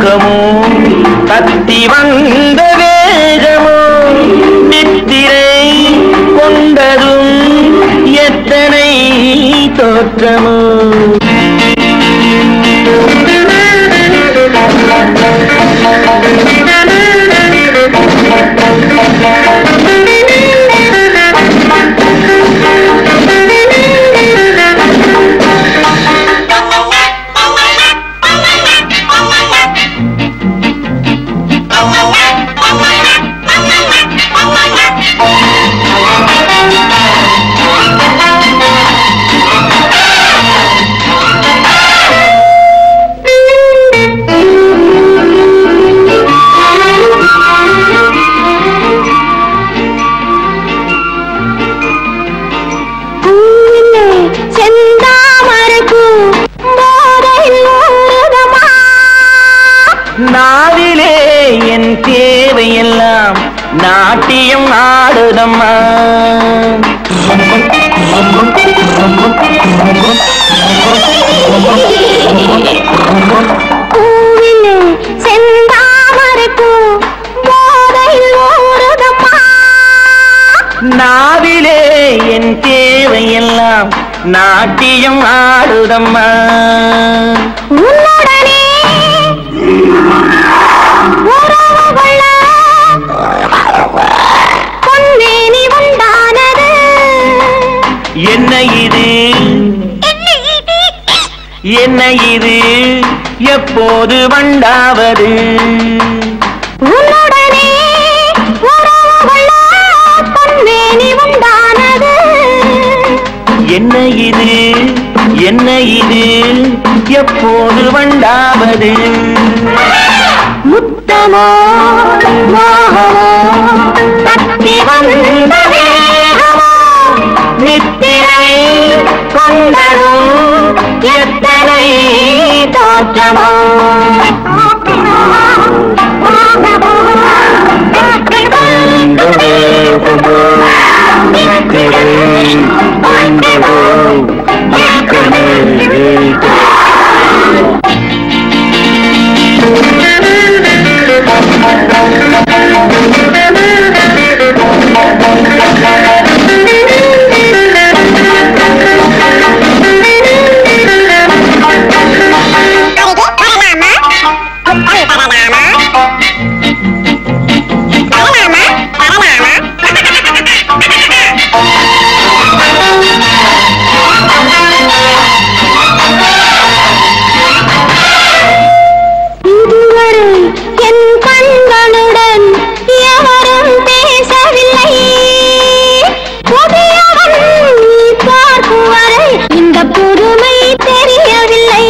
மோகமோ கத்தி வந்த வேகமோ நித்திரை கொண்டதும் எத்தனை தோற்றமோ பூவிலே செந்தாமரைப்பூ போதையில் ஊறுதமா நாவிலே என் தேவையெல்லாம் நாட்டியம் ஆடுதம்மா பூவிலே செந்தாமரைப்பூ போதையில் ஊறுதமா நாவிலே என் தேவையெல்லாம் நாட்டியம் ஆடுதம்மா உன்னுடனே உறவு கொள்ள பொன்மேனி உண்டானது என்ன இது என்ன இது எப்போது வண்டாவது உன்னுடனே உறவு கொள்ள பொன்மேனி உண்டானது என்ன இது என்ன இது எப்போது வண்டாவது முத்தமோ மோகமோ தத்தி வந்த வேகமோ நித்திரை கொண்டதும் எத்தனை தோற்றமோ இதுவரை என் கண்களுடன் எவரும் பேசவில்லை புதியவன் நீ பார்க்கும் வரை இந்த புதுமை தெரியவில்லை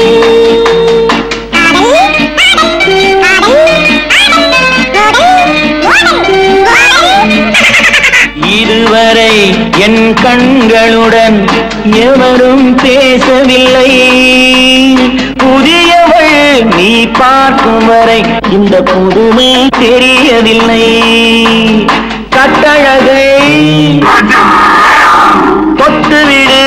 இதுவரை என் கண்களுடன் எவரும் பேசவில்லை புதியவள் நீ பார்க்கும் வரை இந்த புதுமை தெரியவில்லை கட்டழகை தொட்டுவிடு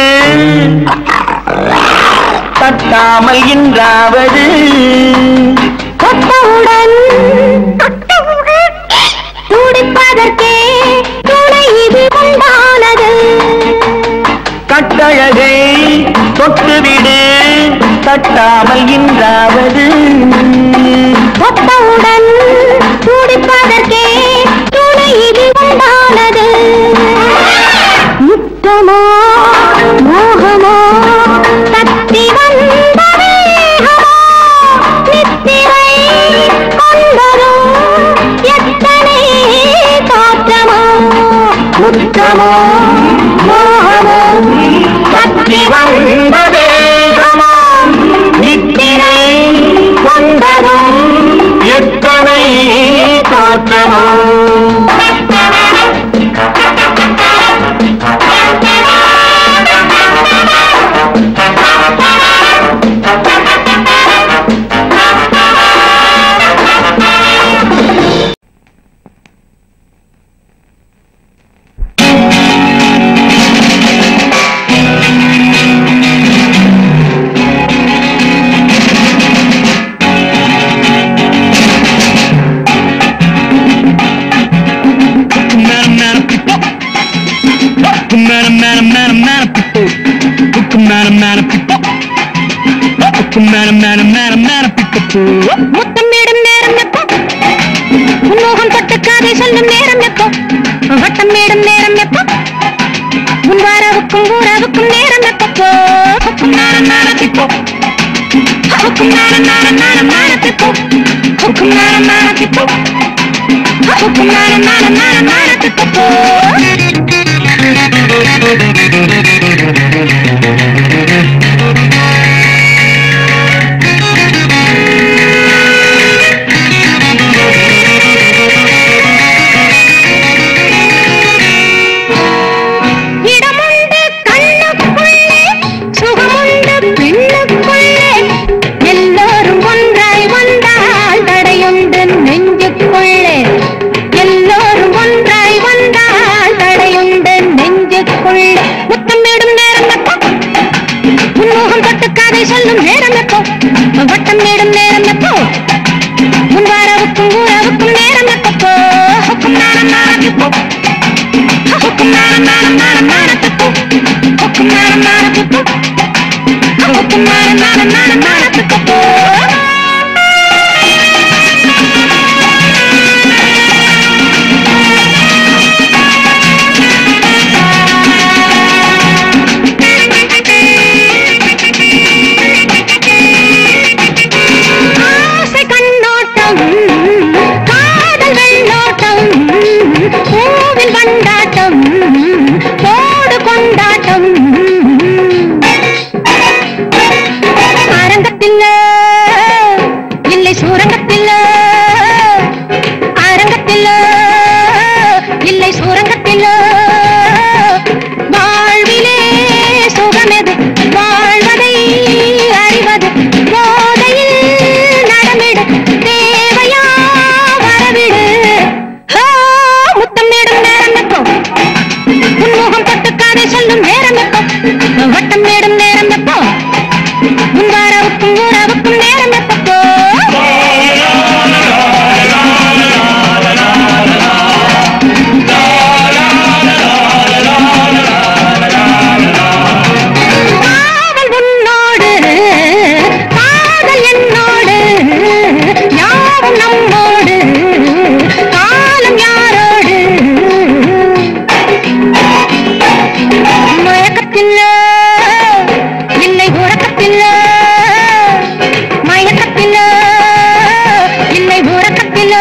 தட்டாமல் இன்றாவது தொட்டவுடன் துடிப்பதற்கே துணை இது உண்டானது கட்டழகை தொட்டுவிடு தட்டாமல் இன்றாவது தொட்டவுடன் துடிப்பதற்கே துணை இது உண்டானது முத்தமோ மோகமோ தத்தி வந்த வேகமோ நித்திரை கொண்டதோ எத்தனை தோற்றமோ முத்தமோ மோகமோ கத்தி வந்த வேகமோ நித்திரை கொண்டதும் எத்தனை தோற்றமோ சொல்லும் நேரம் எப்போ வட்டம் மேடும் நேரம் எப்போ உன் வாராவுக்கும் ஊராவுக்கும் நேரம் எப்போ ஹுக்கும் நாரம் நாரத்திப்போ ஹுக்கும் நாரம் நாரம் நாரம் நாரத்திப்போ ஹுக்கும் நாரம் நாரத்திப்போ ஹுக்கும் நாரம் நாரம் நாரம் நாரத்திப்போ இடமுண்டு கண்ணுக்குள்ளே சுகமுண்டு பெண்ணுக்குள்ளே எல்லோரும் ஒன்றாய் வந்தால் தடையுண்டு நெஞ்சுக்குள்ளே எல்லோரும் ஒன்றாய் வந்தால் தடையுண்டு நெஞ்சுக்குள்ளே முத்தமிடும் நேரம் எப்போ உன்முகம் தொட்டு கதை சொல்லும் நேரம் எப்போ வட்டம் நேடும் நேரம் எப்போ உன் வாரவுக்கும் ஊராவுக்கும் நேரம் எப்போ ஹுக்கும் நாரம் நாரம் எப்போ ஹுக்கும் நாரம் நாரம் நாரம் நாரத்துக்கு ஹுக்கும் நாரம் நாரத்துக்கு ஹுக்கும் நாரம் நாரம் நாரம் நாரத்துக்கு ஆசை கண்ணோட்டம் காதல் வெள்ளோட்டம் பூவில் வண்டாட்டம் போடு கொண்டாட்டம் அரங்கத்தில் இல்லை சூரங்கத்தில் அரங்கத்தில் இல்லை சூரங்கத்தில் வாழ்விலே சுகமெது வாழ்வதை அறிவது போதையில் நடமிடு தேவையா வரவிடு ஆ, முத்தமிடும் நேரம் எப்போ உன்முகம் தொட்டு கதை சொல்லும் நேரம் எப்போ வட்டம் மேடும் நேரம் எப்போ உன் வாராவுக்கும் ஊராவுக்கும் நேரம் எப்போ காதல் உன்னோடு காதல் என்னோடு யாவும் நம்மோடு காலம் யாரோடு மயக்கத்தில் இல்லை உறக்கத்தில் மயக்கத்தில் இல்லை உறக்கத்தில்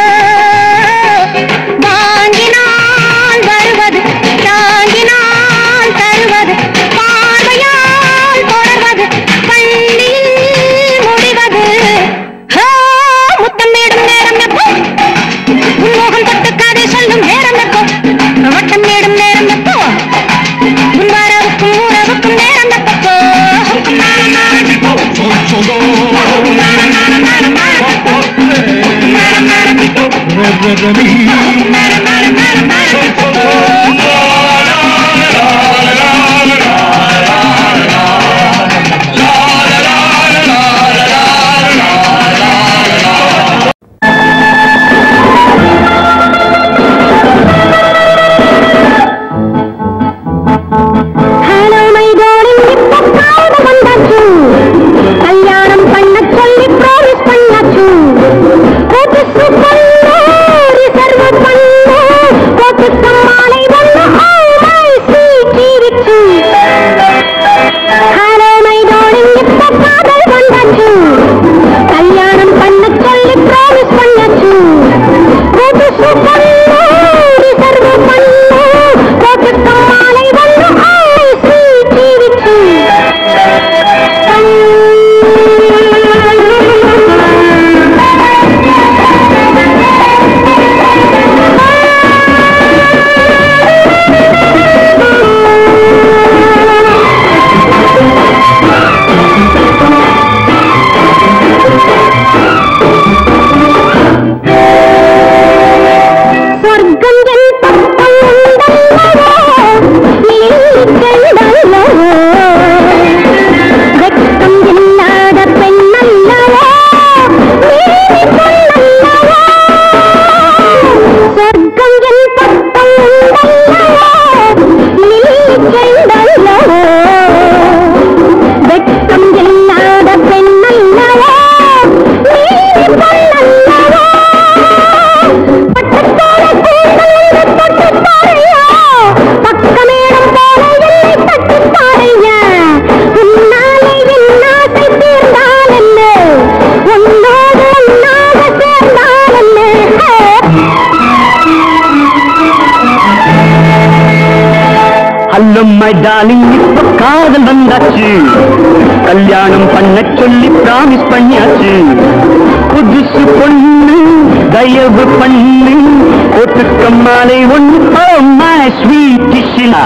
வாங்கினால் வருவது தாங்கினால் தருவது பார்வையால் தொடர்வது பள்ளியில் முடிவது ஆ, முத்தமிடும் நேரம் எப்போ உன்முகம் தொட்டு கதை சொல்லும் நேரம் எப்போ வட்டம் மேடும் நேரம் எப்போ உன் வாராவுக்கும் ஊராவுக்கும் நேரம் எப்போ நாரம் நாரம் எப்போ நாரம் நாரம் நாரம் நாரம் நாரம் எப்போ நாரம் நாரம் நாரம் நாரம் எப்போ ஹலோ மை டார்லிங் இப்ப காலம் வந்தாச்சு கல்யாணம் பண்ண சொல்லி ப்ராமிஸ் பண்ணாச்சு புதுசு பண்ணு ரிசர்வ் பண்ணு போட்டுக்கா சொல்லும் மை டார்லிங் இப்ப காதல் வந்தாச்சு கல்யாணம் பண்ண சொல்லி பிராமிஸ் பண்ணியாச்சு புதுசு பொண்ணு தயவு பண்ணு ஒட்டுக்க மாலை ஒண்ணு ஓ மை ஸ்வீட் டிஷிலா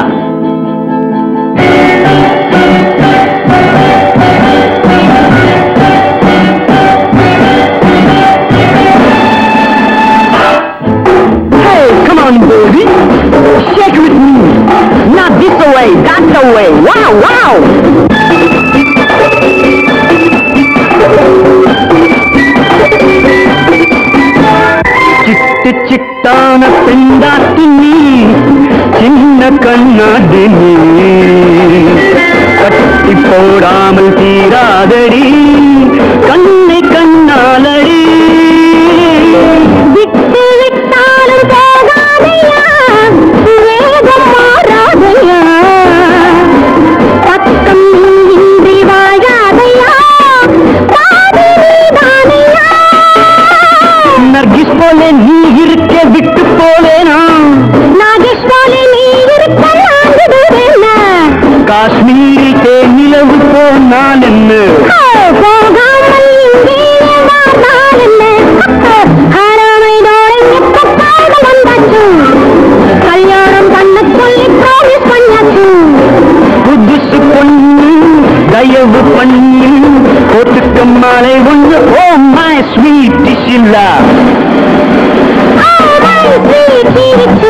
Hey, come on, baby. Shake it with me. Not this way, that's the way. Wow, wow. சிட்டு சிட்டான பெண்டாட்டி நீ சின்ன கண்ணாடி நீ கட்டி போடாமல் தீராதடி கண்ணை கண்ணாலடி விட்டு விட்டாலும் போகாதையா வேகம் மாறாதையா பக்கம் இன்றி வாழாதையா பாதி நீதானையா நர்கிஸ் போல நீ இருக்க விட்டு போலேனா நாகேஷ் போல நீ இருக்க நான் விடுவேனா காஷ்மீரில் தேனிலவு போனால் என்ன போகாமல் இங்கேயே வாழ்ந்தால் என்ன ஹராமைதோடு எப்ப காதல் வந்தாச்சு கல்யாணம் பண்ண சொல்லி ப்ராமிஸ் பண்ணியாச்சு புதுசு பொண்ணு தயவு பண்ணு ஒட்டுக்க மாலை ஒன்று ஓ மை ஸ்வீட் டிஷில்லா Oh, my sweet Kirichu.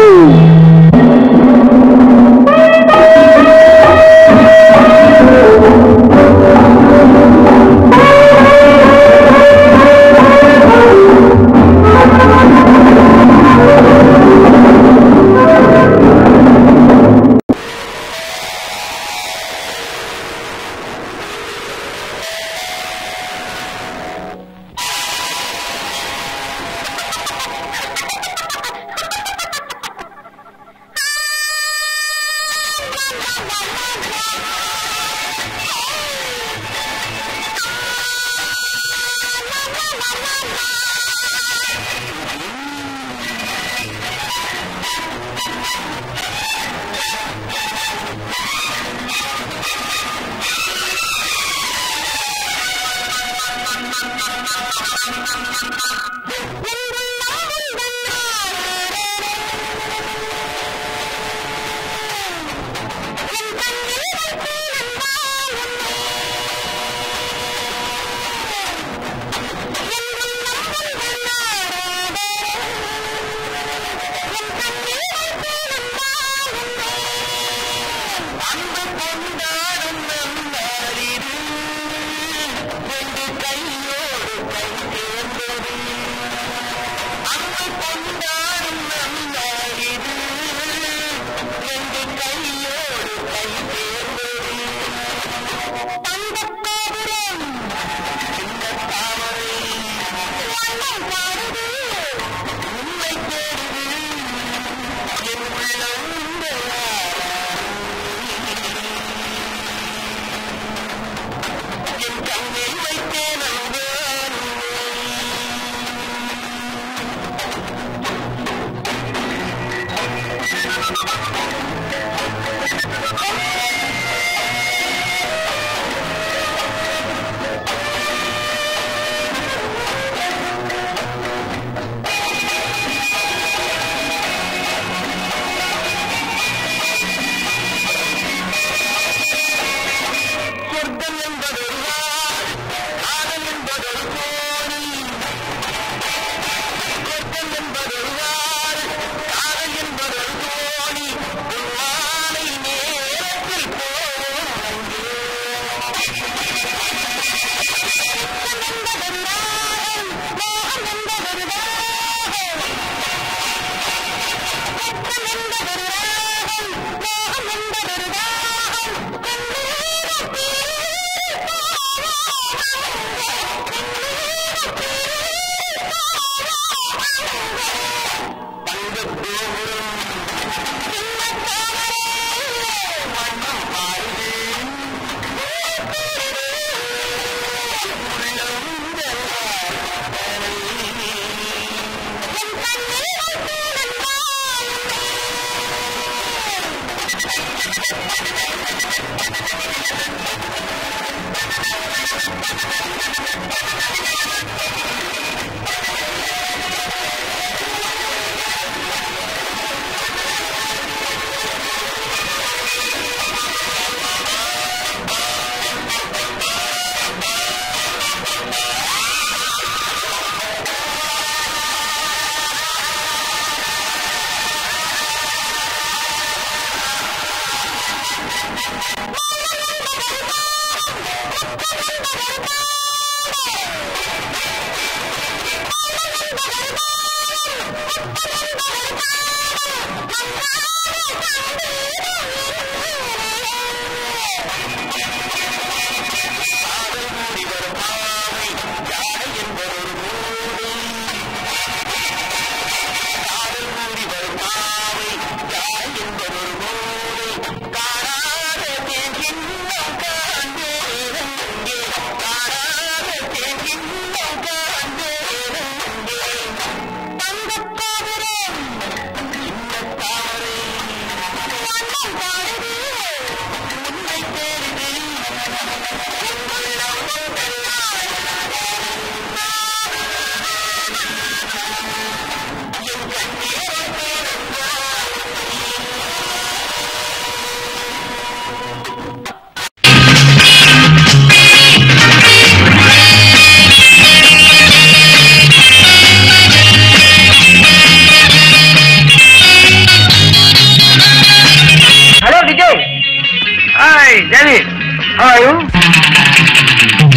Hello, Vijay. Hi, David. How are you?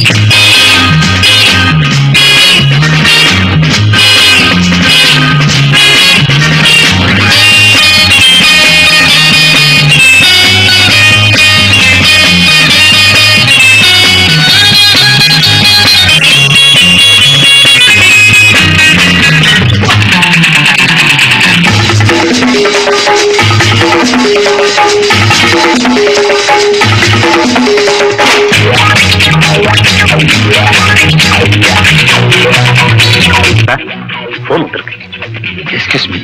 Phone வந்திருக்கு excuse me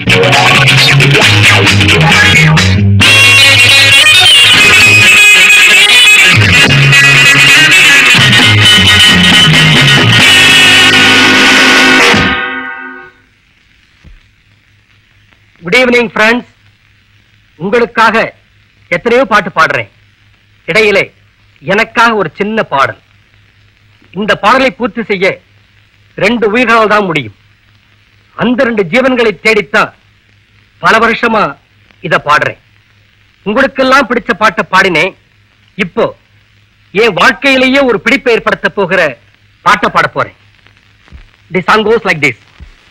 good evening friends உங்களுக்காக எத்தனையோ பாட்டு பாடுறேன் இடையிலே எனக்காக ஒரு சின்ன பாடல் இந்த பாடலை பூர்த்தி செய்ய ரெண்டு உயிர்களால் தான் முடியும் அந்த ரெண்டு ஜீவன்களை தேடித்தான் பல வருஷமா இத பாடுறேன் உங்களுக்கெல்லாம் பிடிச்ச பாட்டை பாடினேன் இப்போ என் வாழ்க்கையிலேயே ஒரு பிடிப்பை ஏற்படுத்த போகிற பாட்டை பாட போறேன் the song goes like this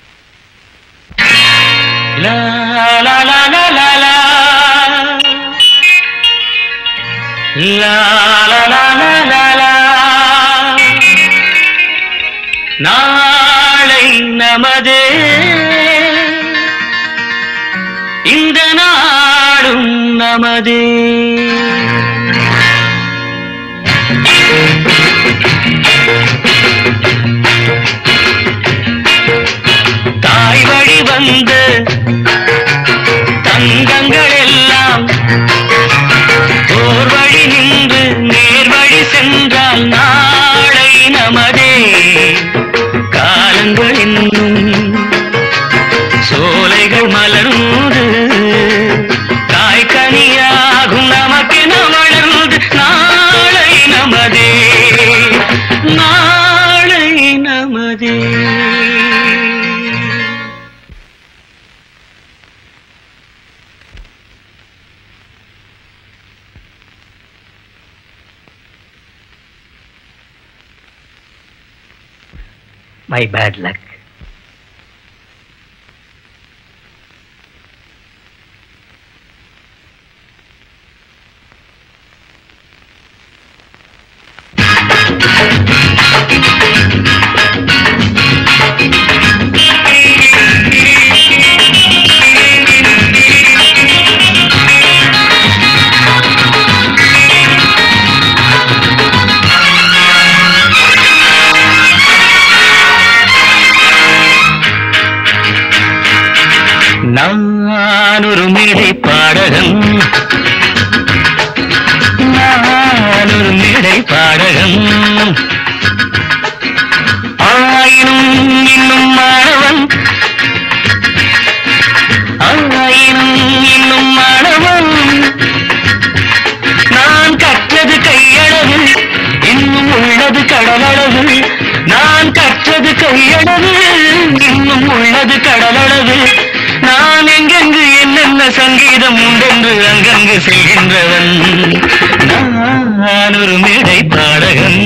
La la la la la la. La la la la la la. நாளை நமது இந்த நாடும் நமது தாய் வழி வந்து தங்கங்கள் எல்லாம் ஓர் வழி நின்று நேர் வழி சென்றால் நாளை நமதே காலங்கள் இன்னும் சோலைகள் மலர்ந்து காய்கனியாகும் நமக்கென வளர்ந்து நாளை நமதே நாளை நமதே my bad luck. நான் ஒரு மேடை பாடகன் பாடகன் ஆயினும் இன்னும் மாணவன் ஆயினும் இன்னும் மாணவன் நான் கற்றது கையளவு இன்னும் உள்ளது கடலளவு நான் கற்றது கையளவு இன்னும் உள்ளது கடலளவு நான் எங்கெங்கு என்னென்ன சங்கீதம் உண்டென்று அங்கங்கு செல்கின்றவன் நான் ஒரு மேடை பாடகன்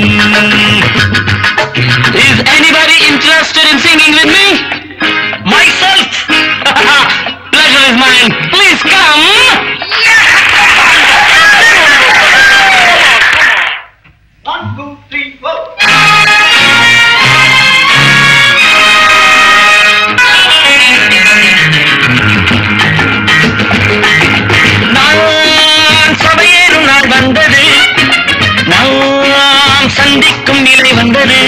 Is anybody interested in singing with me? Myself! Pleasure is mine. Please come! நான் சபையேறும் நாள் வந்தது நாம் சந்திக்கும் நிலை வந்தது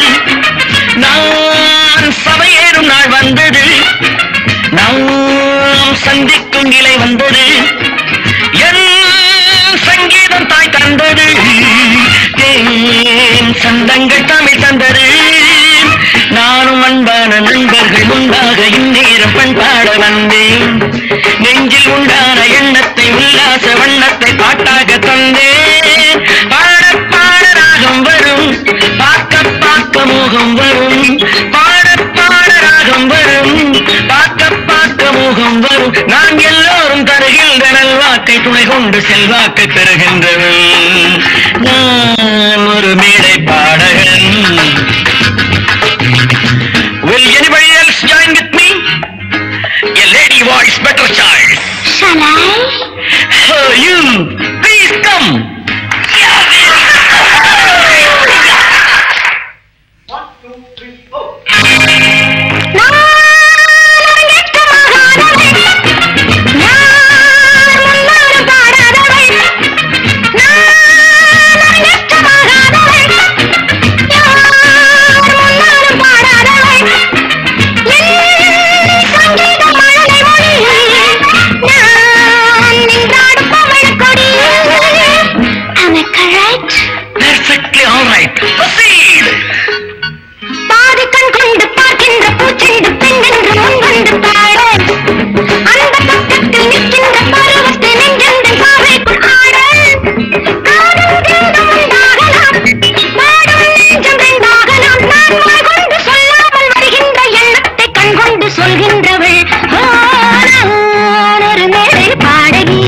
நான் சபையேறும் நாள் வந்தது நாம் சந்திக்கும் நிலை வந்தது என் சங்கீதம் தாய் தந்தது ஏன் சந்தங்கள் தமிழ் தந்தது நானும் அன்பான நண்பர்கள் உண்டாக இந்நேரம் பண்பாட வந்தேன் நெஞ்சில் உண்டான எண்ணத்தை உல்லாச வண்ணத்தை பாட்டாக தந்தேன் பாட பாட ராகம் வரும் பார்க்க பார்க்க மோகம் வரும் பாட பாட ராகம் வரும் பார்க்க பார்க்க மோகம் வரும் நான் எல்லோரும் தருகின்ற நல்வாக்கை துணை கொண்டு செல்வாக்கை பெறுகின்றவன் நான் ஒரு மேடை பாடகன் Will anybody else join with me? A lady voice better choice. Shall I? Oh, you, please come. Correct? Perfectly all right. Proceed. பாதி கண் கொண்டு பார்க்கின்ற பூச்செண்டு பெண் என்று முன் வந்து பாட அந்த பக்கத்தில் நிற்கின்ற பருவத்தை நெஞ்செந்த பாவைக்குள் ஆட காதல் தேகம் உண்டாகலாம் பாடும் நெஞ்சம் ரெண்டாகலாம் நான் வாய் கொண்டு சொல்லாமல் வருகின்ற எண்ணத்தை கண் கொண்டு சொல்கின்றவள் ஓ, நான் ஒரு மேடை பாடகி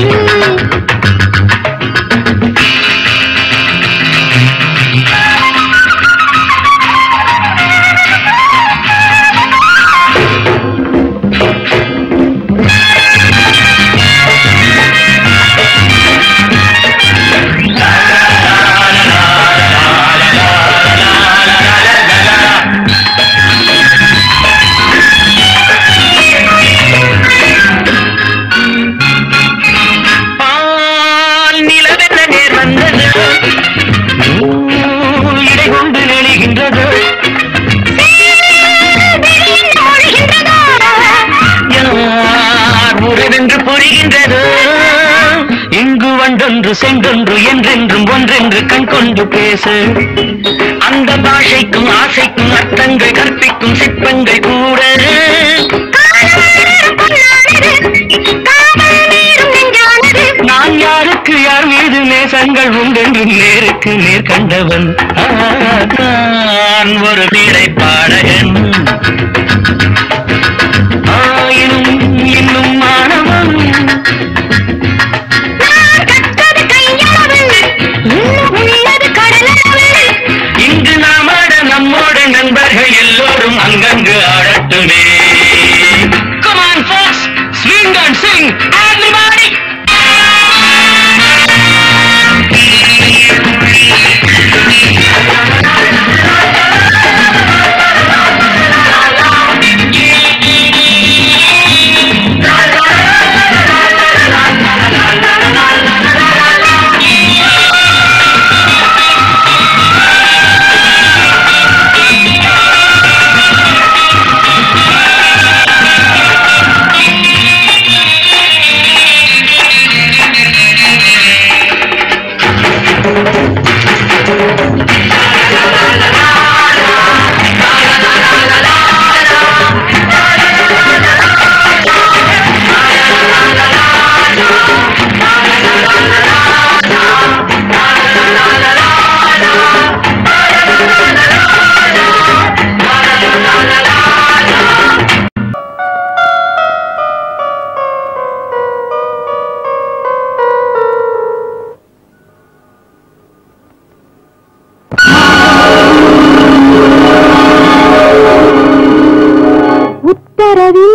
பால் நிலவென்ன நேர் வந்தது நூல் இடை கொண்டு நெளிகின்றது யார் உறவென்று புரிகின்றது இங்கு வண்டொன்று சென்றொன்று என்றென்றும் ஒன்றென்று கண் கொண்டு பேசு அந்த பாஷைக்கும் ஆசைக்கும் அர்த்தங்கள் கற்பிக்கும் சிற்பங்கள் கூட நான் யாருக்கு யார் மீது நேசங்கள் உண்டென்று நேருக்கு நேர் கண்டவன் ஆ, நான் ஒரு மேடை பாடகன் ஆயினும் இன்னும் மாணவன் இங்கு நாம் ஆட நம்மோட நண்பர்கள் எல்லோரும் அங்கங்கு ஆடட்டுமே Come on, folks, swing and sing, everybody! Yeah.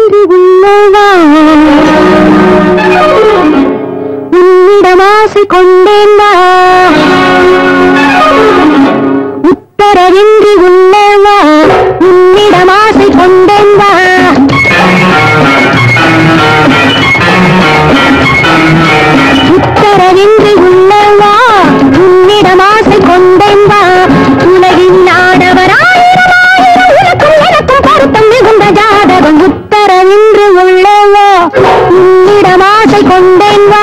உத்தரவின்றி உள்ளவா உன்னிடம் ஆசை கொண்டேன் வா உத்தரவின்றி உள்ளவா உன்னிடம் ஆசை கொண்டேன் வா உத்தரவின்றி உள்ளவா உன்னிடம் ஆசை கொண்டேன் வா உலகின் ஆடவராயிரம் ஆயிரம் உனக்கும் எனக்கும் பொருத்தம் மிகுந்த ஜாதகம் உத்தரவின்றி உள்ளவா உன்னிடம் ஆசை கொண்டேன் வா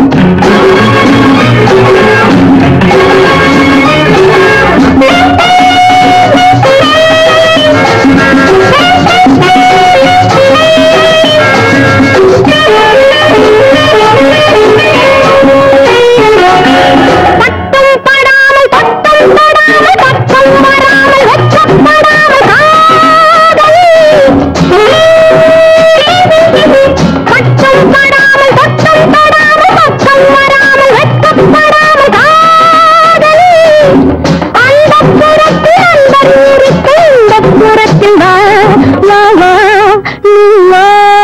பட்டும் படாமல் பட்டும் படாமல் பட்டும் வராமல் வெட்கப்படாமல் காதல் பட்டும் படாமல் பட்டும் படாமல் பட்டும் வராமல் வெட்கப்படாமல் காதல் அந்த புறத்தில் அந்த ஊருக்கு இந்த புறத்தில் வா வா வா நீ வா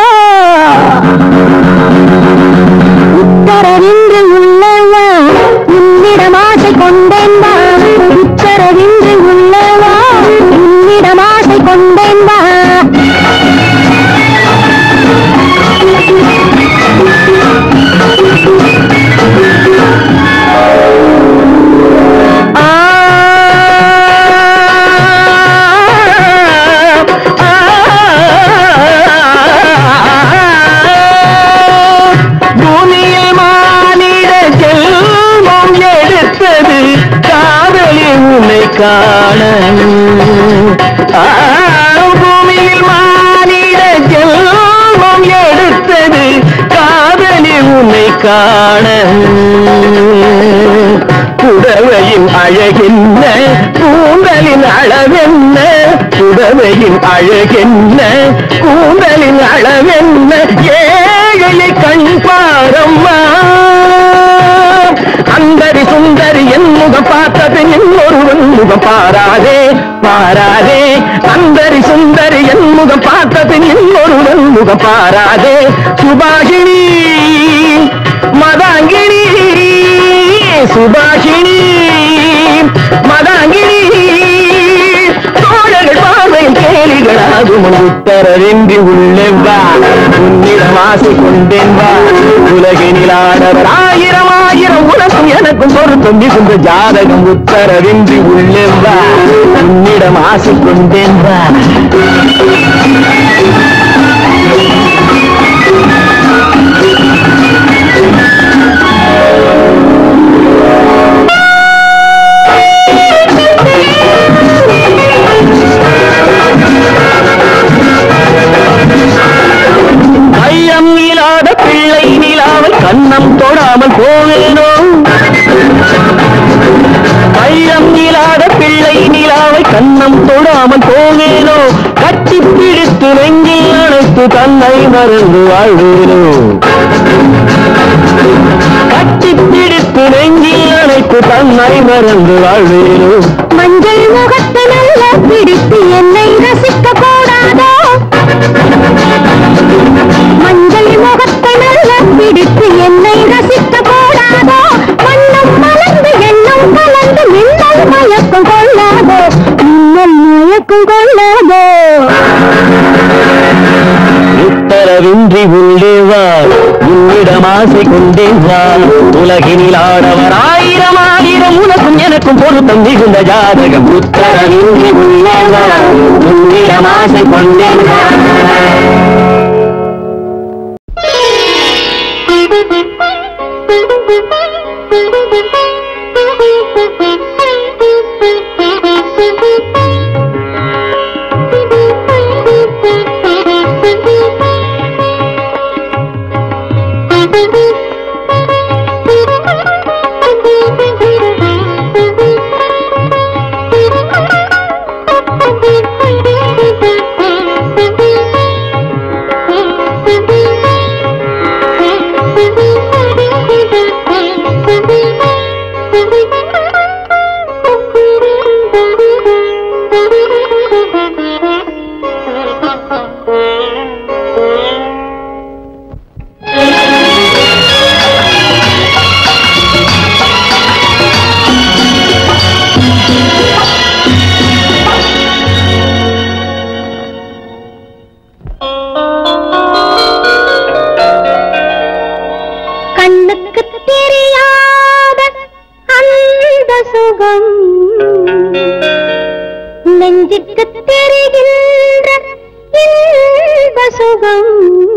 உத்தரவின்றி உள்ளவா உன்னிடம் ஆசை கொண்டேன் வா உத்தரவின்றி உள்ளவா உன்னிடம் ஆசை கொண்டேன் வா பூமியில் மானிட ஜெல்வம் எடுத்தது காதலில் உன்னை காண ஆ, பூமியில் மானிட ஜெல்வம் எடுத்தது காதலில் உன்னை காண புடவையின் அழகென்ன கூந்தலின் அளவென்ன புடவையின் அழகென்ன கூந்தலின் அளவென்ன ஏழையை கண் பாரம்மா அந்தரி சுந்தரி என் முகம் பார்த்தது இன்னொருவன் முகம் பாராதே பாராதே அந்தரி சுந்தரி என் முகம் பார்த்தது இன்னொருவன் முகம் பாராதே சுபாஷினி மதாங்கினி சுபாஷினி மதாங்கினி தோழர்கள் பார்வையில் கேலிகளாகும் உத்தரவின்றி உள்ளே வா உன்னிடம் ஆசை கொண்டேன் வா உலகினில் ஆடவர் ஆயிரம் ஆயிரம் உனக்கும் எனக்கும் பொருத்தம் மிகுந்த ஜாதகம் உத்தரவின்றி உள்ளே வா உன்னிடம் ஆசை கொண்டேன் வா கையம் இல்லாத பிள்ளை நிலாமல் கண்ணம் தொடாமல் போவேனோ கையம் இல்லாத பிள்ளை நிலாவை கண்ணம் தொடாமல் போவேனோ கட்டி பிடித்து நெஞ்சில் அணைத்து தன்னை மறந்து வாழ்வேனோ கட்டி பிடித்து நெஞ்சில் அணைத்து தன்னை மறந்து வாழ்வேனோ மஞ்சள் முகத்தை நல்ல பிடித்து என்னை ரசிக்க கூடாதோ மஞ்சள் முகத்தை நல்ல பிடித்து என்னை ரசிக்க கூடாதோ மண்ணும் மலர்ந்து எண்ணம் கலந்து மின்னல் மயக்கம் கொள்ளாதோ மின்னல் மயக்கம் கொள்ளாதோ உத்தரவின்றி உள்ளே வா உன்னிடம் ஆசை கொண்டே வா உலகினில் ஆடவர் ஆயிரம் ஆயிரம் உனக்கும் எனக்கும் பொருத்தம் மிகுந்த ஜாதகம் உத்தரவின்றி உள்ளே வா உன்னிடம் ஆசை கொண்டே வா Thank you. சுகம்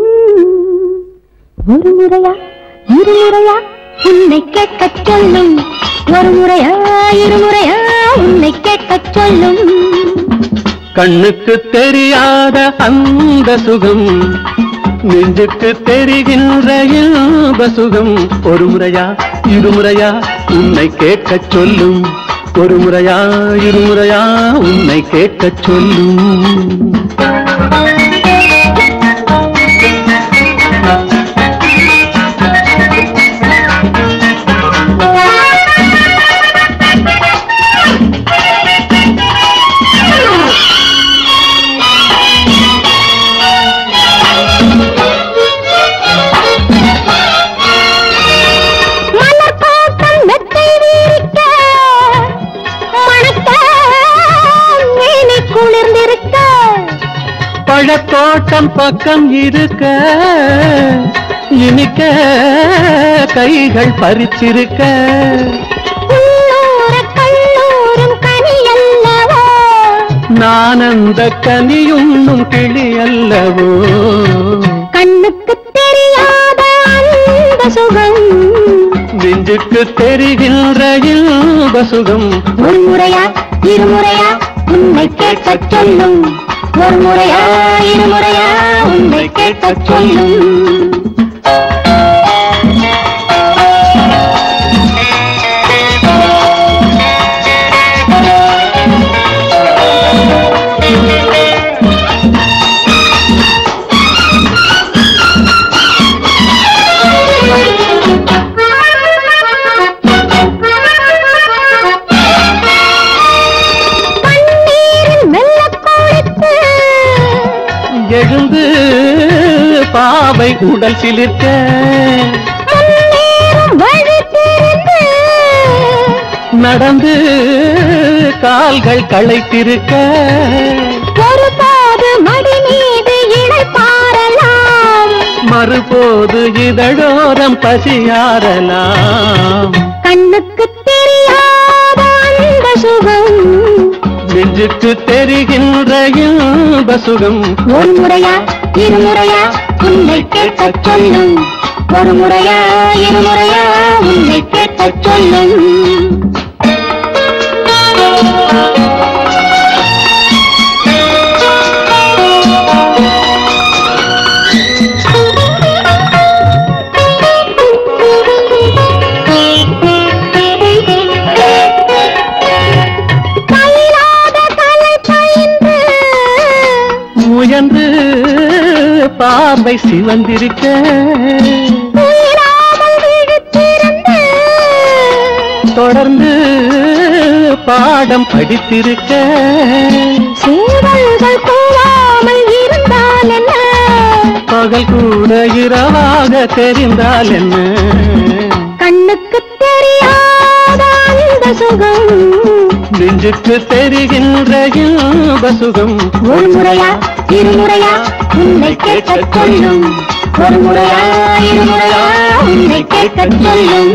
ஒரு முறையா இரு முறையா உன்னை கேட்கச் சொல்லும் ஒரு முறையா இரு முறையா உன்னை கேட்கச் சொல்லும் கண்ணுக்கு தெரியாத அந்த சுகம் நெஞ்சுக்கு தெரிகின்ற இன்ப சுகம் ஒரு முறையா இருமுறையா உன்னை கேட்கச் சொல்லும் ஒரு முறையா இருமுறையா உன்னை கேட்கச் சொல்லும் மலர் தோட்டம் மெத்தை வீரிக்க மணக்க மேனி குளிர்ந்திருக்க பழத்தோட்டம் பக்கம் இருக்க இனிக்க கைகள் பறிச்சிருக்க உள்ளூர கல்லூரும் கனி அல்லவோ நான் அந்த கனியுண்ணும் கிளி அல்லவோ கண்ணுக்கு தெரியாத அந்த சுகம் நெஞ்சுக்கு தெரிகின்ற இன்ப சுகம் ஒரு முறையா இருமுறையா உன்னை கேட்கச் சொல்லும் ஒரு முறையா இருமுறையா உன்னை கேட்கச் சொல்லும் கண்ணீரில் மெல்ல குளித்து எழுந்து பாவை உடல் சிலிர்க்க முன்னேறும் வழி தெரிந்து நடந்து கால்கள் களைத்திருக்க ஒருபோது மடி மீது இணை பாரலாம் மறுபோது இதழோரம் பசியாரலாம் கண்ணுக்கு தெரியாத அந்த சுகம் நெஞ்சுக்கு தெரிகின்ற இன்ப சுகம் ஒரு முறையா இருமுறையா உன்னை கேட்கச் சொல்லும் ஒரு முறையா இருமுறையா உன்னை கேட்கச் சொல்லும் பயிலாத கலை பயின்று முயன்று பாம்பை சிவந்திருக்க தீராமல் விழித்திருந்து தொடர்ந்து பாடம் படித்திருக்க சேவல்கள் கூவாமல் இருந்தால் என்ன பகல் கூட இரவாக தெரிந்தால் என்ன கண்ணுக்கு தெரியாத அந்த சுகம் நெஞ்சுக்கு தெரிகின்ற இன்ப சுகம் ஒரு முறையா இருமுறையா உன்னை கேட்கச் சொல்லும் ஒரு முறையா இருமுறையா உன்னை கேட்கச் சொல்லும்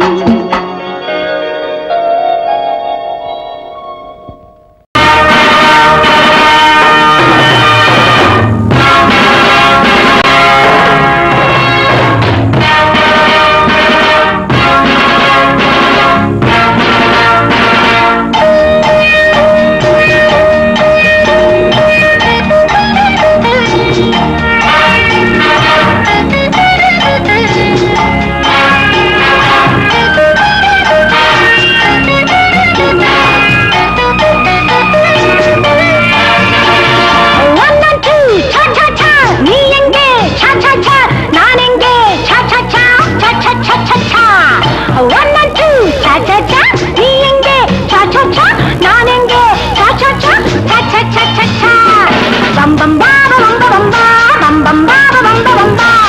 One and two, cha cha cha, நீ எங்கே cha cha cha, நான் எங்கே cha cha cha, cha cha cha cha cha. One and two, cha cha cha, நீ எங்கே cha cha cha, நான் எங்கே cha cha cha, cha cha cha cha cha. Bam bam ba ba bam ba bam ba, bam bam ba ba bam ba bam ba.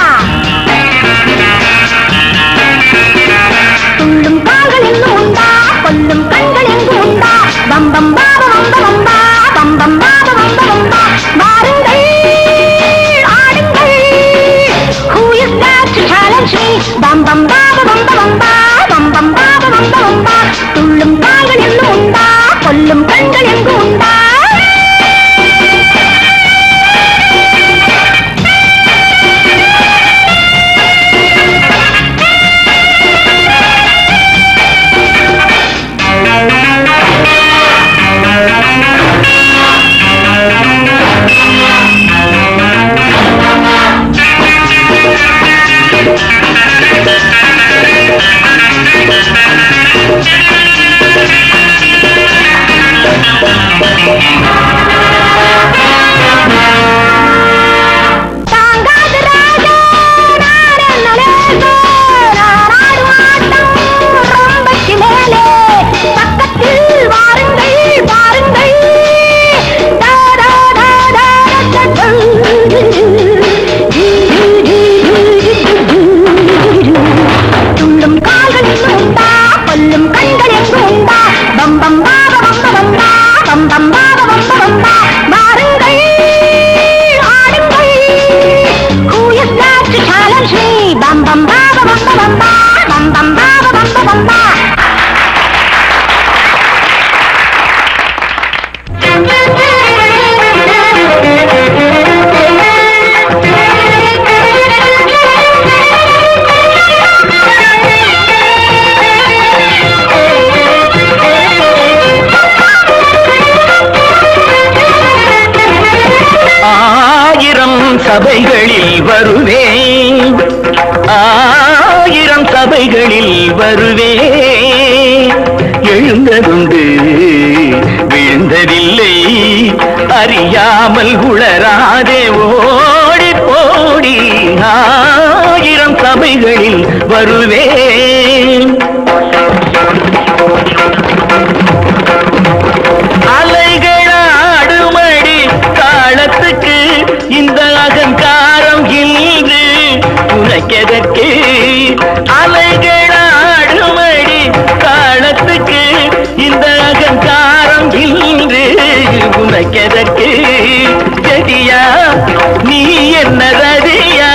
துள்ளும் கால்கள் எங்கு உண்டா கொல்லும் கண்கள் எங்கு உண்டா பம் பம் பாப வம்ப வம்பா பம் பம் பாப வம்ப வம்பா வாருங்கள் ஆடுங்கள் Who is that to challenge me பம் பம் பாப வம்ப வம்பா பம் பம் பாப வம்ப வம்பா துள்ளும் கால்கள் எங்கு உண்டா கொல்லும் கண்கள் எங்கு உண்டா வருவேன் ஆயிரம் சபைகளில் வருவேன் எழுந்ததுண்டு விழுந்ததில்லை அறியாமல் உளராதே ஓடி போடி ஆயிரம் சபைகளில் வருவேன் அலைகளாடுமடி தாளத்துக்கு இந்த அகங்காரம் இன்று உனக்கெதற்கு அலைகளாடுமடி தாளத்துக்கு இந்த அகங்காரம் இன்று உனக்கெதற்கு செடியா நீ என்ன ரதியா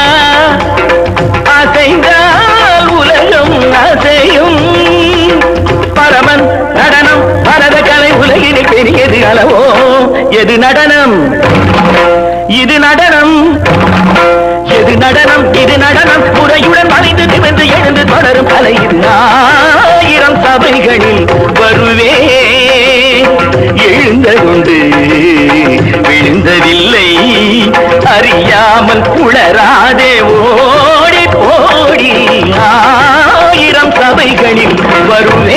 அசைந்தால் உலகம் அசையும் பரமன் நடனம் பரத கலை உலகினில் பெரியது அளவோ எது நடனம் இது நடனம் எது நடனம் இது நடனம் முறையுடன் மறைந்து நிமிர்ந்து எழுந்து தொடரும் கலை இது ஆயிரம் சபைகளில் வருவே எழுந்ததுண்டு விழுந்ததில்லை அறியாமல் உளராதே ஓடி போடி ஆயிரம் சபைகளில் வருவே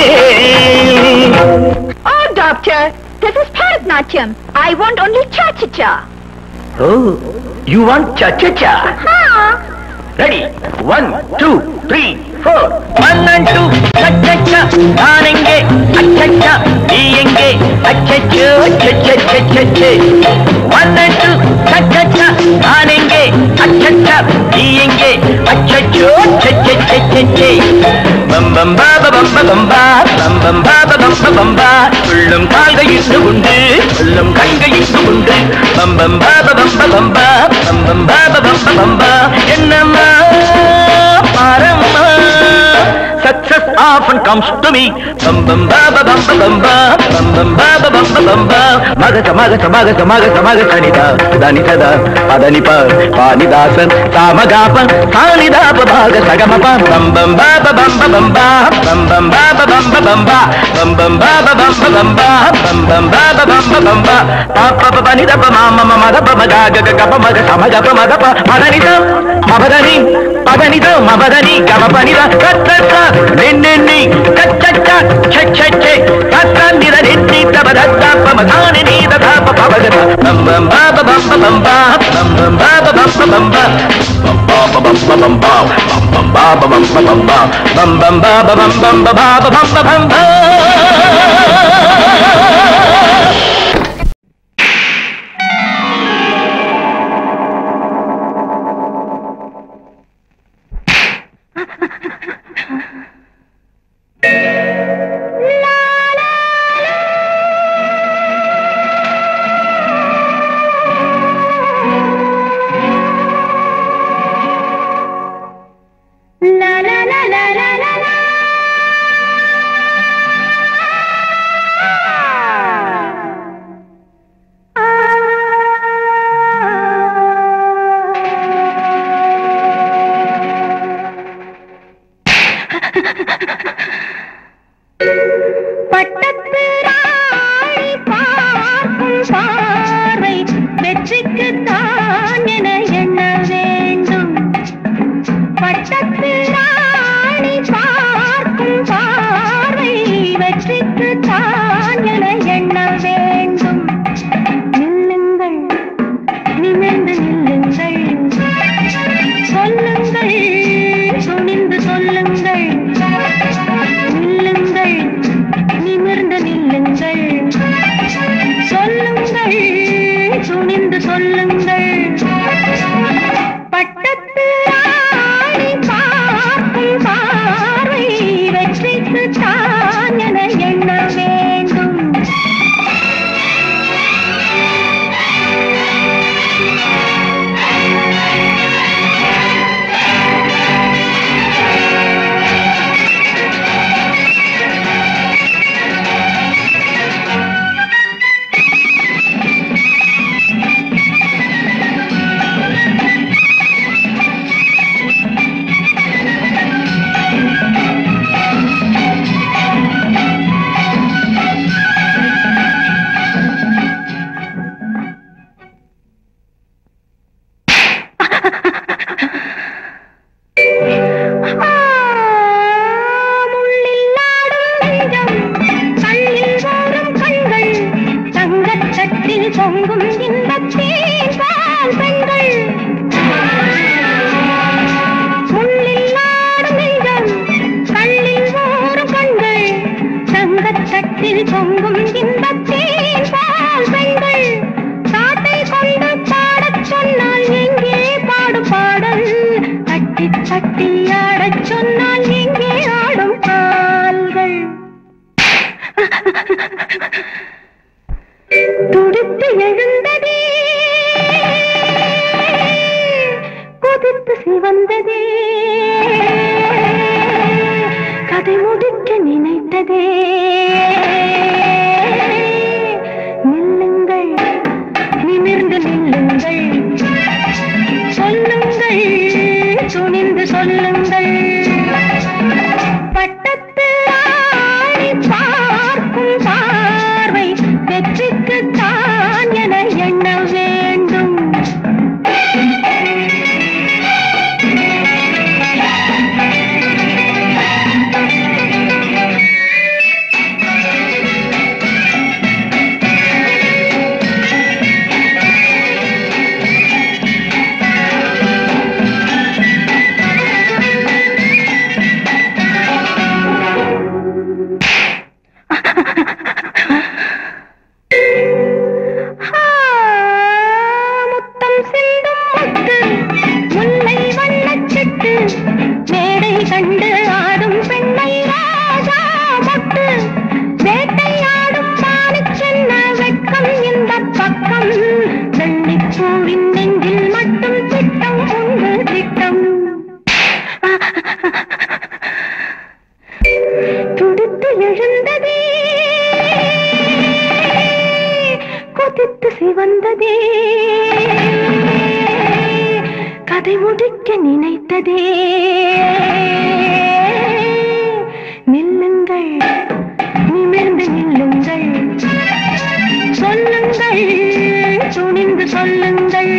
Oh, doctor, this is Bharatnatyam. I want only cha-cha-cha. Oh you want cha cha Huh? Ready one two three four one and two cha cha நான் எங்கே அச்சச்சா நீ எங்கே அச்சச்சோ சச்சச்சே ஒன் அண்ட் டூ சச்சா நான் எங்கே அச்சச்சா நீ எங்கே அச்சச்சோ சச்சச்சே பம்பம் பாப பம்ப பம்பா பம்பம் பாப பம்ப பம்பா உள்ளும் கால்கள் இட்டு உண்டு உள்ளும் கண்கள் இட்டு உண்டு பம்பம் பாப பம்ப பம்பா பம்பம் பாப பம்ப பம்பா என்னம்மா பாரம்மா Success often comes to me. Bum bum ba ba bum ba bum ba bum bum ba ba bum ba bum ba. Magasa magasa magasa magasa magasa nida dani sada adani pa pani dasan samagapa sani da pa bhaga sagama pa bum bum ba ba bum ba bum ba bum bum ba ba bum ba bum ba bum bum ba ba bum ba bum ba bum bum ba ba bum ba bum ba pa pa pa pani da pa ma ma ma ma da pa ma ga ga ga ga pa ma ga sa ma ga pa ma da pa madani da mabadani பதனித மபதனி கமபனித கத்தத்த நின்னி கச்சச்ச சச்சச்சே கத்தந்திர NITI தபதத்த பமதானி நீத தாப பவகத பம்பம் பாப பம்ப பம்பா பம்பம் பாப பம்ப பம்பா பம்பா பம்ப பம்பா பம்பம் பாப பம்ப பம்பா பம்பம் பாப பம்பம் பாப பம்ப Pamba La la la la la la la. சிவந்ததே கதை முடிக்க நினைத்ததே நில்லுங்கள் நிமிர்ந்து நில்லுங்கள் சொல்லுங்கள் துணிந்து சொல்லுங்கள் பட்டத்து ஆணி பார்க்கும் பார்வை வெற்றிக்கு தான் என எண்ண வேண்டும் ஆ, முத்தம் சிந்தும் முத்து முல்லை வண்ணச்சிட்டு மேடை கண்டு ஆடும் பெண்ணை ராஜா மொட்டு வேட்டையாடும் மானுக்கென்ன வெட்கம் இந்த பக்கம் வெள்ளிப்பூவின் நெஞ்சில் மட்டும் திட்டம் உண்டு திட்டம் துடித்து எழுந்ததே கொதித்து சிவந்ததே கதை முடிக்க நினைத்ததே நில்லுங்கள் நிமிர்ந்து நில்லுங்கள் சொல்லுங்கள் துணிந்து சொல்லுங்கள்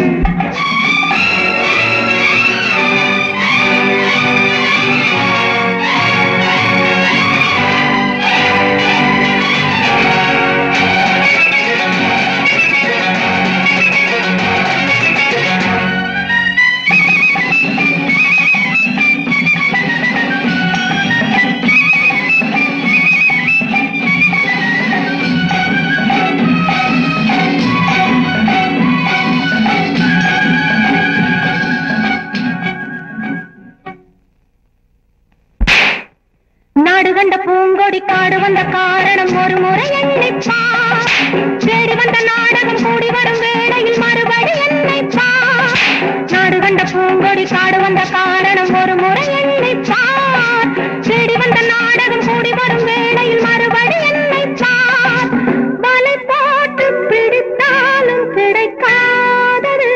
நாடு கண்ட பூங்கொடி காடு வந்த காரணம் ஒரு முறை எண்ணிப்பா தேடி வந்த நாடகம் கூடி வரும் வேளையில் மறுபடி எண்ணிப்பா நாடு கண்ட பூங்கொடி காடு வந்த காரணம் ஒரு முறை எண்ணிப்பா தேடி வந்த நாடகம் கூடி வரும் வேளையில் மறுபடி எண்ணிப்பா வலை போட்டு பிடித்தாலும் கிடைக்காதது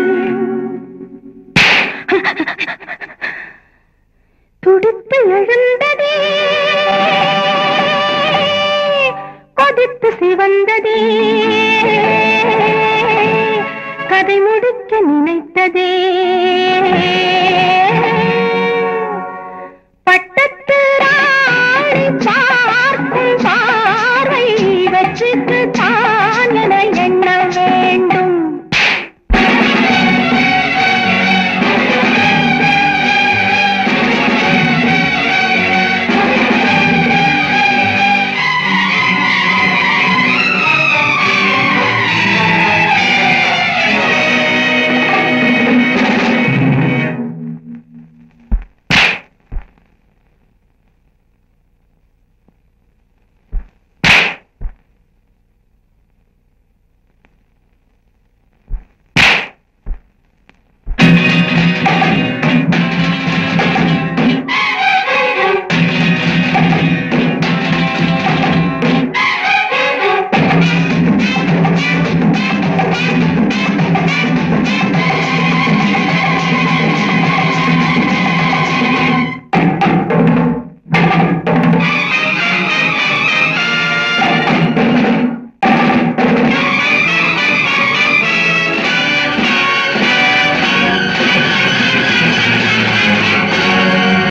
துடித்து எழுந்ததே கொதித்து சிவந்ததே கதை முடிக்க நினைத்ததே